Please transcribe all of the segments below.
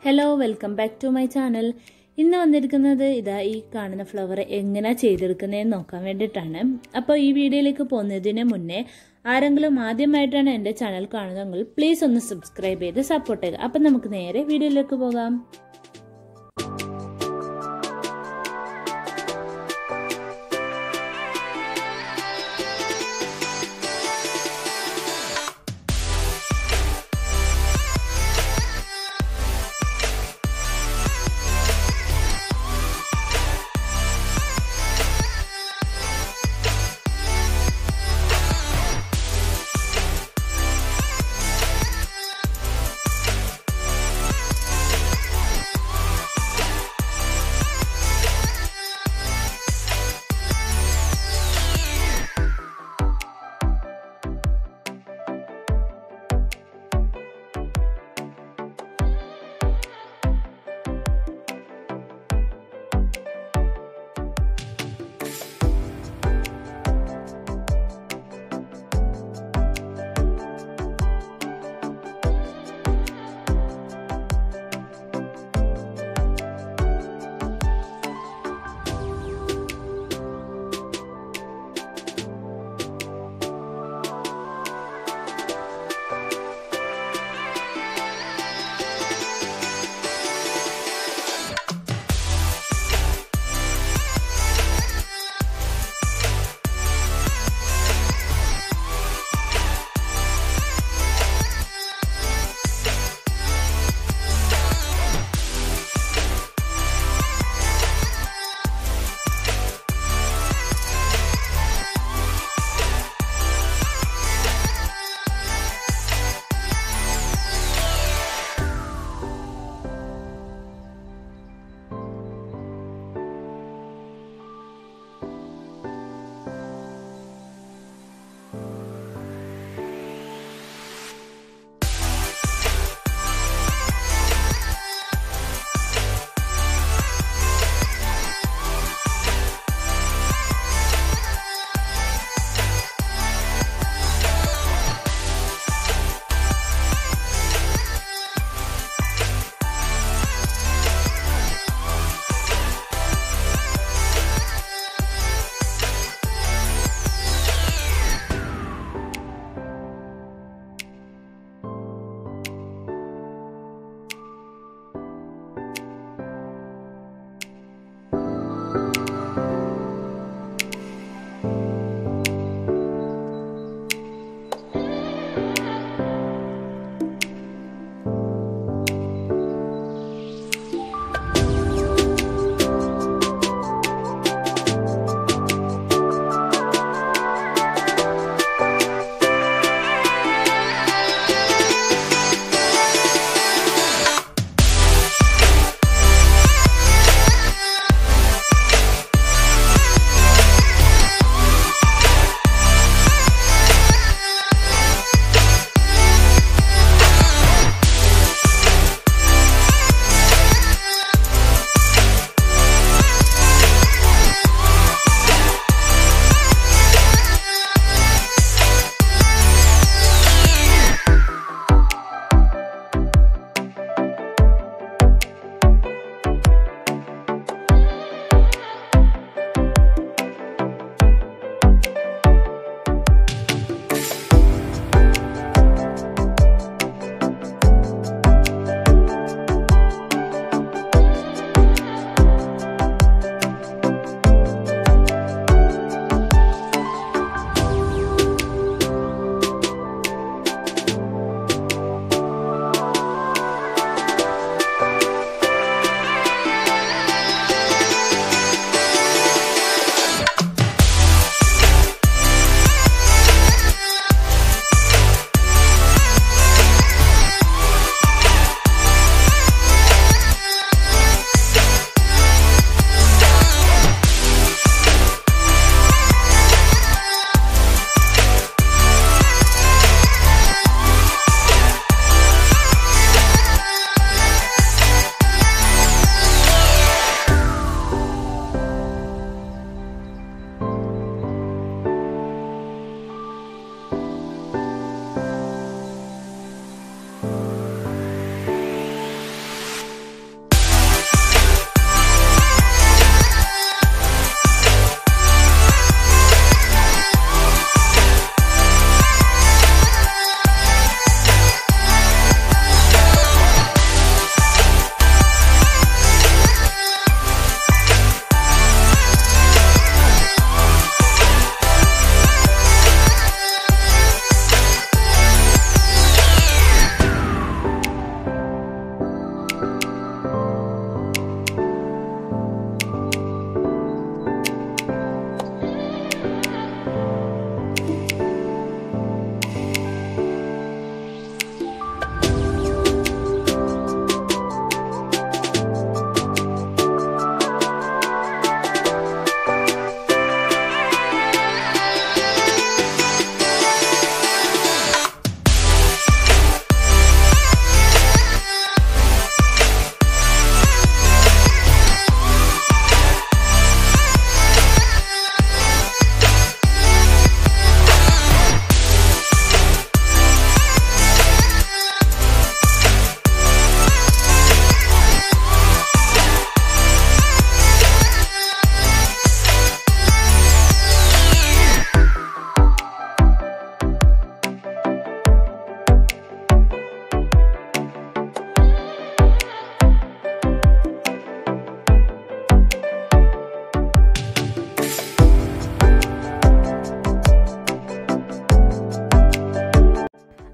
hello welcome back to my channel ഇന്ന് വന്നിരിക്കുന്നത് ഇതാ ഈ കാണുന്ന ഫ്ലവർ എങ്ങനെ ചെയ്തെടുക്കുന്നതെന്ന് നോക്കാൻ വേണ്ടിയിട്ടാണ് അപ്പോൾ ഈ വീഡിയോയിലേക്ക് പോകുന്നതിന് മുന്നേ ആരെങ്കിലും ആദ്യമായിട്ടാണ് എൻ്റെ ചാനൽ കാണുന്നതെങ്കിൽ പ്ലീസ് ഒന്ന് സബ്സ്ക്രൈബ് ചെയ്ത് സപ്പോർട്ട് ചെയ്യുക അപ്പം നമുക്ക് നേരെ വീഡിയോയിലേക്ക് പോകാം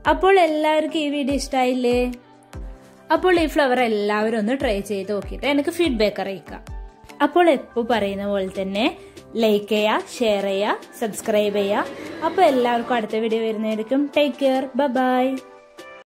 അപ്പോൾ എല്ലാവർക്കും ഈ വീഡിയോ ഇഷ്ടമായില്ലേ അപ്പോൾ ഈ ഫ്ലവർ എല്ലാവരും ഒന്ന് ട്രൈ ചെയ്ത് നോക്കിയിട്ട് എനിക്ക് ഫീഡ്ബാക്ക് അറിയിക്കാം അപ്പോൾ എപ്പോൾ പറയുന്ന പോലെ തന്നെ ലൈക്ക് ചെയ്യുക ഷെയർ ചെയ്യുക സബ്സ്ക്രൈബ് ചെയ്യുക അപ്പോൾ എല്ലാവർക്കും അടുത്ത വീഡിയോ വരുന്നതായിരിക്കും ടേക്ക് കെയർ ബൈ